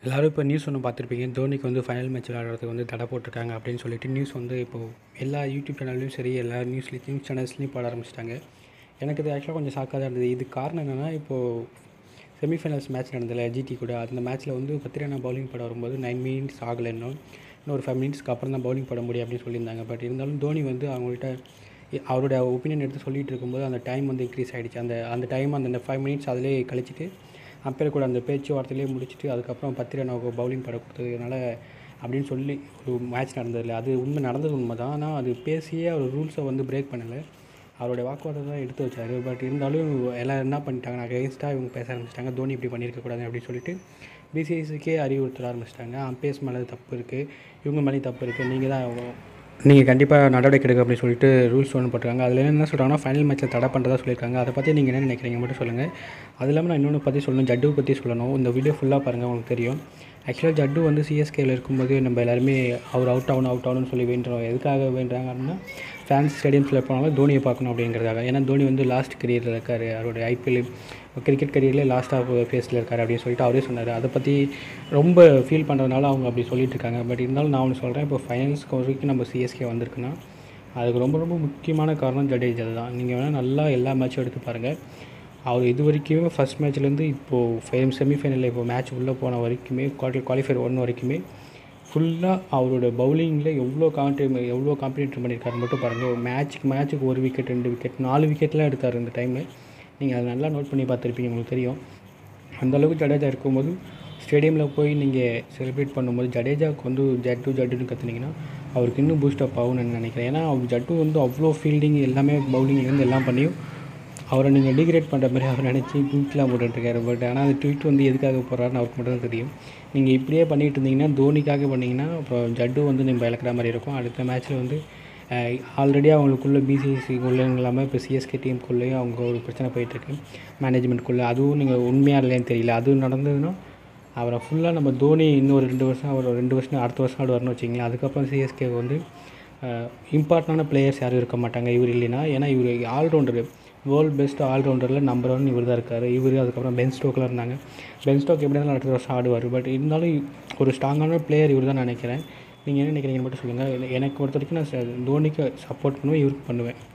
எல்லோரும் இப்போ நியூஸ் ஒன்று பார்த்துருப்பீங்க தோனிக்கு வந்து ஃபைனல் மேட்ச் விளையாடுறதுக்கு வந்து தடை போட்டிருக்காங்க அப்படின்னு சொல்லிட்டு நியூஸ் வந்து இப்போது எல்லா யூடியூப் சேனல்லையும் சரி எல்லா நியூஸ்லேயும் நியூஸ் சேனல்ஸ்லையும் போட ஆரம்பிச்சிட்டாங்க எனக்கு இது ஆக்சுவலாக கொஞ்சம் ஷாக்காக தான் இருந்தது இது காரணம் என்னென்னா இப்போது செமிஃபைனல்ஸ் மேட்ச் நடந்ததில்ல ஜிடி கூட அந்த மேட்ச்சில் வந்து பத்திரிகா பவுலிங் போட வரும்போது நைன் மினிட்ஸ் ஆகலை இன்னும் இன்னும் ஒரு ஃபைவ் மினிட்ஸ்க்கு அப்புறம் தான் பவுலிங் போட முடியும் அப்படின்னு சொல்லியிருந்தாங்க பட் இருந்தாலும் தோனி வந்து அவங்கள்ட்ட அவரோட ஒப்பீனியன் எடுத்து சொல்லிட்டு இருக்கும்போது அந்த டைம் வந்து இன்க்ரீஸ் ஆகிடுச்சு அந்த அந்த டைம் அந்த ஃபைவ் மினிட்ஸ் அதிலே கழிச்சிட்டு அம்பேர் கூட அந்த பேச்சுவார்த்தையிலே முடிச்சுட்டு அதுக்கப்புறம் பத்திரனாவுக்கு பவுலிங் பட கொடுத்ததுனால அப்படின்னு சொல்லி ஒரு மேட்ச் நடந்ததில்ல அது உண்மை நடந்தது உண்மை தான் ஆனால் அது பேசியே அவர் ரூல்ஸை வந்து பிரேக் பண்ணலை அவருடைய வாக்குவாதம் தான் எடுத்து வச்சார் பட் இருந்தாலும் எல்லாம் என்ன பண்ணிட்டாங்க நான் அகேன்ஸ்டாக இவங்க பேச ஆரம்பிச்சிட்டாங்க தோனி இப்படி பண்ணியிருக்கக்கூடாது அப்படின்னு சொல்லிட்டு பிசிசிக்கே அறிவுறுத்த ஆரம்பிச்சிட்டாங்க அம்பேஸ் மேலே தப்பு இருக்குது இவங்க மேலேயும் தப்பு இருக்குது நீங்கள் தான் நீங்கள் கண்டிப்பாக நடவடிக்கை எடுக்க அப்படின்னு சொல்லிட்டு ரூல்ஸ் ஒன்று போட்டிருக்காங்க அதில் என்ன சொல்கிறாங்கன்னா ஃபைனல் மேட்ச்சில் தடை பண்ணுறதா சொல்லியிருக்காங்க அதை பற்றி நீங்கள் என்ன நினைக்கிறீங்க மட்டும் சொல்லுங்கள் அது இல்லாமல் நான் இன்னொன்று பற்றி சொல்லணும் ஜட்டுவை பற்றி சொல்லணும் இந்த வீடியோ ஃபுல்லாக பாருங்கள் உங்களுக்கு தெரியும் ஆக்சுவலாக ஜட்டு வந்து சிஎஸ்கேயில் இருக்கும்போது நம்ம எல்லாருமே அவர் அவுட் ஆகணும் அவுட் ஆகணும்னு சொல்லி வேண்டுறோம் எதுக்காக வேண்டுறாங்க அப்படின்னா ஃபேன்ஸ் ஸ்டேடியம்ஸில் போனாலும் தோனியை பார்க்கணும் அப்படிங்கிறதாக ஏன்னா தோனி வந்து லாஸ்ட் கரியரில் இருக்கார் அவருடைய ஐபிஎல் கிரிக்கெட் கரியரில் லாஸ்ட் ஆஃப் ஃபேஸில் இருக்கார் அப்படின்னு சொல்லிட்டு அவரே சொன்னார் அதை பற்றி ரொம்ப ஃபீல் பண்ணுறதுனால அவங்க அப்படி சொல்லிட்டு இருக்காங்க பட் இருந்தாலும் நான் ஒன்று சொல்கிறேன் இப்போ ஃபைனல்ஸ்க்கு வரைக்கும் நம்ம சிஎஸ்கே வந்திருக்குன்னா அதுக்கு ரொம்ப ரொம்ப முக்கியமான காரணம் ஜடேஜா தான் நீங்கள் வேணால் நல்லா எல்லா மேட்சும் எடுத்து பாருங்கள் அவர் இது வரைக்குமே ஃபஸ்ட் மேட்ச்லேருந்து இப்போது ஃபைவ் செமிஃபைனலில் இப்போ மேட்ச் உள்ளே போன வரைக்குமே குவார்டர் குவாலிஃபயர் ஒன் வரைக்குமே ஃபுல்லாக அவரோட பவுலிங்கில் எவ்வளோ கான்ட்ரி எவ்வளோ காம்படிட்டர் பண்ணியிருக்காரு மட்டும் பாருங்கள் மேட்ச்சுக்கு மேட்ச்சுக்கு ஒரு விக்கெட் ரெண்டு விக்கெட் நாலு விக்கெட்லாம் எடுத்தார் இந்த டைமில் நீங்கள் அதை நல்லா நோட் பண்ணி பார்த்துருப்பீங்க உங்களுக்கு தெரியும் அந்தளவுக்கு ஜடேஜா இருக்கும்போது ஸ்டேடியமில் போய் நீங்கள் செலிப்ரேட் பண்ணும்போது ஜடேஜாவுக்கு வந்து ஜட்டு ஜட்டுன்னு கற்றுனீங்கன்னா அவருக்கு இன்னும் பூஸ்டப் ஆகும்னு நினைக்கிறேன் ஏன்னா அவர் ஜட்டு வந்து அவ்வளோ ஃபீல்டிங் எல்லாமே பவுலிங்லேருந்து எல்லாம் பண்ணியும் அவரை நீங்கள் டிகிரேட் பண்ணுற மாதிரி அவர் நினச்சி ட்வீட்லாம் போட்டுட்ருக்காரு பட் ஆனால் அந்த ட்வீட் வந்து எதுக்காக போடுறாருன்னு அவருக்கு மட்டும் தான் தெரியும் நீங்கள் இப்படியே பண்ணிகிட்டு இருந்தீங்கன்னா தோனிக்காக பண்ணிங்கன்னா அப்புறம் ஜட்டு வந்து நம்ம இழக்கிற மாதிரி இருக்கும் அடுத்த மேட்ச்சில் வந்து ஆல்ரெடி அவங்களுக்குள்ள பிசிசிக்குள்ளே இல்லாமல் இப்போ சிஎஸ்கே டீமுக்குள்ளேயும் அவங்க ஒரு பிரச்சனை போயிட்டுருக்கு மேனேஜ்மெண்ட்குள்ளே அதுவும் நீங்கள் உண்மையாக இல்லைன்னு தெரியல அதுவும் நடந்ததுன்னா அவரை ஃபுல்லாக நம்ம தோனி இன்னும் ஒரு ரெண்டு வருஷம் அவர் ரெண்டு வருஷம் அடுத்த வருஷம் ஆடுவார்னு வச்சிங்களேன் அதுக்கப்புறம் சிஎஸ்கே வந்து இம்பார்ட்டண்டான பிளேயர்ஸ் யாரும் இருக்க மாட்டாங்க இவர் இல்லைன்னா ஏன்னா இவர் ஆல்ரவுண்டரு வேர்ல்டு பெஸ்ட் ஆல்ரவுண்டரில் நம்பர் ஒன் இவர் தான் இருக்கார் இவர் அதுக்கப்புறம் பென் ஸ்டோக்கில் இருந்தாங்க பென் ஸ்டோக் எப்படி இருந்தாலும் அடுத்த வருஷம் ஆடுவார் பட் இருந்தாலும் ஒரு ஸ்ட்ராங்கான பிளேயர் இவர் தான் நினைக்கிறேன் நீங்கள் என்ன நினைக்கிறீங்கன்னு மட்டும் சொல்லுங்கள் எனக்கு பொறுத்த வரைக்கும் நான் தோனிக்கு சப்போர்ட் பண்ணுவேன் இவருக்கு பண்ணுவேன்